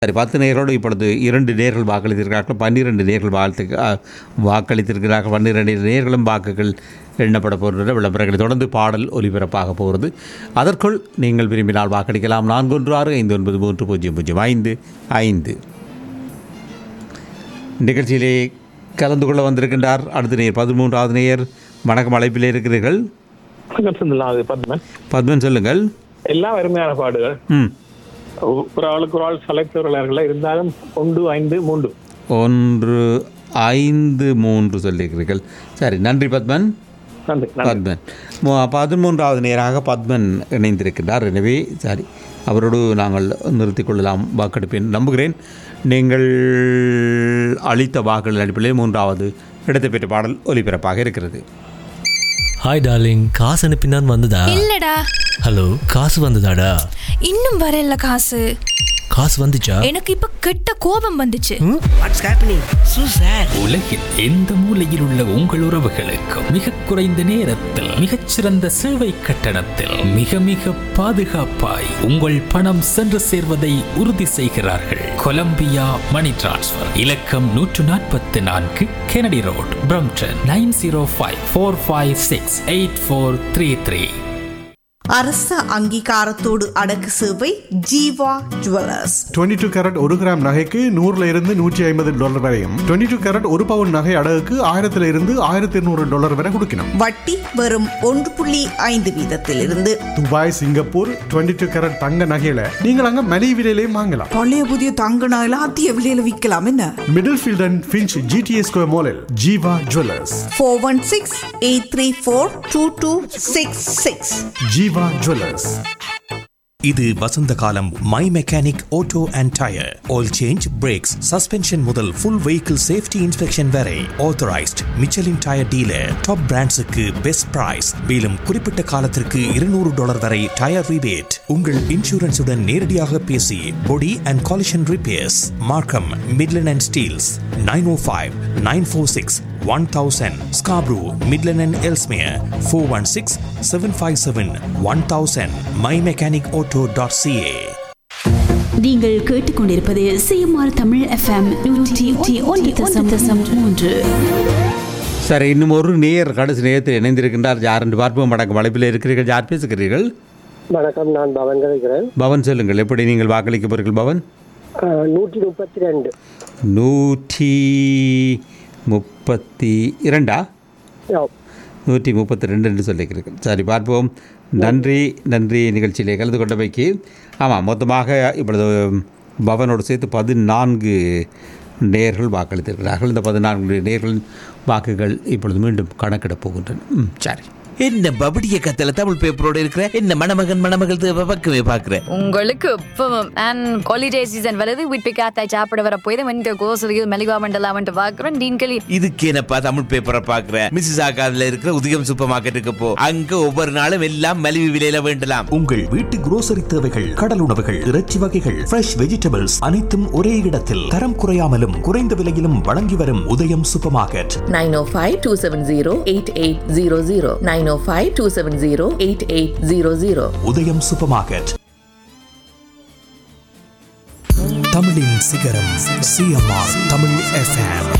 சரி பத்து நேரோடு இப்பொழுது இரண்டு நேர்கள் வாக்களித்திருக்கிறார்கள் பன்னிரண்டு நேர்கள் வாழ்த்து வாக்களித்திருக்கிறார்கள் பன்னிரண்டு நேர்களும் வாக்குகள் எண்ணப்பட போகின்ற விளம்பரங்களை தொடர்ந்து பாடல் ஒலிபரப்பாக போகிறது அதற்குள் நீங்கள் விரும்பினால் வாக்களிக்கலாம் நான்கு ஒன்று ஆறு ஐந்து ஒன்பது மூன்று பூஜ்ஜியம் பூஜ்ஜியம் ஐந்து ஐந்து நிகழ்ச்சியிலே கலந்து கொள்ள வந்திருக்கின்றார் அடுத்த நேர் பதிமூன்றாவது நேயர் வணக்கம் அழைப்பிலே இருக்கிறீர்கள் அது பத்மன் பத்மன் சொல்லுங்கள் எல்லாம் அருமையான பாடுகள் ம் ஒரு ஆளுக்கு ஒரு ஆள் செலக்டர்கள் இருந்தாலும் ஒன்று ஐந்து மூன்று ஒன்று ஐந்து மூன்று சொல்லியிருக்கிறீர்கள் சரி நன்றி பத்மன் நன்றி நன்றி பத்மன் மு- பதிமூன்றாவது நேராக பத்மன் இணைந்திருக்கின்றார் எனவே சரி அவரோடு நாங்கள் நிறுத்திக் கொள்ளலாம் வாக்கெடுப்பேன் நம்புகிறேன் நீங்கள் அளித்த வாக்குகள் அடிப்படையில் மூன்றாவது இடத்தை பெற்ற பாடல் ஒலிபரப்பாக இருக்கிறது ஹாய் டார்லிங் காசு அனுப்பினான் வந்ததா இல்லடா ஹலோ காசு வந்ததாடா இன்னும் வரல காசு காசு வந்துச்சா எனக்கு இப்ப கெட்ட கோபம் வந்துச்சு வாட்ஸ் ஹேப்பனிங் சூ சார் உலகில் எந்த மூலையில் உள்ள உங்கள் உறவுகளுக்கும் மிக குறைந்த நேரத்தில் மிகச்சிறந்த சேவை கட்டணத்தில் மிக மிக பாதுகாப்பாய் உங்கள் பணம் சென்று சேர்வதை உறுதி செய்கிறார்கள் கொலம்பியா மணி டிரான்ஸ்ஃபர் இலக்கம் நூற்று நாற்பத்தி நான்கு Kennedy road Brampton nine zero five four five six eight four three three அரச அங்கீகாரத்தோடு அடக்கு சேவை ஜீவா ஜுவல்லர்ஸ் 22 டூ கேரட் ஒரு கிராம் நகைக்கு நூறுல இருந்து நூற்றி ஐம்பது டாலர் வரையும் 22 டூ கேரட் ஒரு பவுன் நகை அடகுக்கு ஆயிரத்துல இருந்து ஆயிரத்தி இருநூறு டாலர் வரை கொடுக்கணும் வட்டி வெறும் ஒன்று புள்ளி ஐந்து வீதத்திலிருந்து துபாய் சிங்கப்பூர் 22 டூ கேரட் தங்க நகையில நீங்கள் அங்க மலிவு விலையிலையும் வாங்கலாம் பழைய புதிய தங்க நகைலாம் அதிக விலையில விற்கலாம் என்ன Middlefield and Finch GTS square மாலில் Jeeva jewellers four one six eight three four two two six six Jeeva jewellers இது வசந்த காலம் my mechanic auto and tyre oil change brakes suspension முதல் ஃபுல் வெஹிக்கிள் சேஃப்டி இன்ஸ்பெக்ஷன் வரை authorised Michelin tyre dealer top பிராண்ட்ஸுக்கு best price மேலும் குறிப்பிட்ட காலத்திற்கு இருநூறு டாலர் வரை டயர் ரிபேட் உங்கள் இன்சூரன்ஸுடன் நேரடியாக பேசி body and collision repairs Markham Midland and Steeles nine O five nine four six one thousand Scarborough Midland and Ellesmere four one six seven five seven one thousand my mechanic auto dot CA நீங்கள் கேட்டுக்கொண்டிருப்பது CMR Tamil FM நூற்றி ஒன்று தசம் தசம் மூன்று சரி இன்னும் ஒரு நேயர் கடைசி நேரத்தில் இணைந்திருக்கின்றார் யார் என்று பார்ப்போம் வணக்கம் அழைப்பில் இருக்கிறீர்கள் யார் பேசுகிறீர்கள் வணக்கம் நான் பவன் கிடைக்கிறேன் பவன் சொல்லுங்கள் எப்படி நீங்கள் வாக்களிக்க போறீர்கள் பவன் நூற்றி முப்பத்தி ரெண்டு நூற்றி முப்பத்தி இரண்டா நூற்றி முப்பத்தி ரெண்டு என்று சொல்லியிருக்கிறீர்கள் சரி பார்ப்போம் நன்றி நன்றி நிகழ்ச்சியிலே கலந்து கொண்டமைக்கு ஆமாம் மொத்தமாக இப்பொழுது பவனோடு சேர்த்து பதினான்கு நேர்கள் வாக்களித்திருக்கிறார்கள் இந்த பதினான்கு நேர்களின் வாக்குகள் இப்பொழுது மீண்டும் கணக்கிடப் போகின்றன ம் சரி என்ன பபடிய கத்தல தமிழ் பேப்பரோட இருக்கிற என்ன மணமகன் மணமகள் தேவை பக்கமே பாக்குற உங்களுக்கு இப்பவும் அண்ட் ஹாலிடே சீசன் வருது வீட்டு காத்தாய் சாப்பிட வர போய் வந்து கோசலியில் மெலிகா மண்டலாம் வந்து பார்க்குறோம் டீன்களி இதுக்கு என்னப்பா தமிழ் பேப்பரை பாக்குற மிஸ்ஸஸ் ஆகாதுல இருக்கிற உதயம் சூப்பர் மார்க்கெட்டுக்கு போ அங்க ஒவ்வொரு நாளும் எல்லாம் மலிவு விலையில வேண்டலாம் உங்கள் வீட்டு குரோசரி தேவைகள் கடல் உணவுகள் இறைச்சி வகைகள் ஃப்ரெஷ் வெஜிடபிள்ஸ் அனைத்தும் ஒரே இடத்தில் தரம் குறையாமலும் குறைந்த விலையிலும் வழங்கி வரும் Udhayam supermarket nine O five two seven zero eight eight zero zero nine O five two seven zero eight eight zero zero Udhayam supermarket தமிழின் சிகரம் சிஎம்ஆர் தமிழ் எஃப்எம்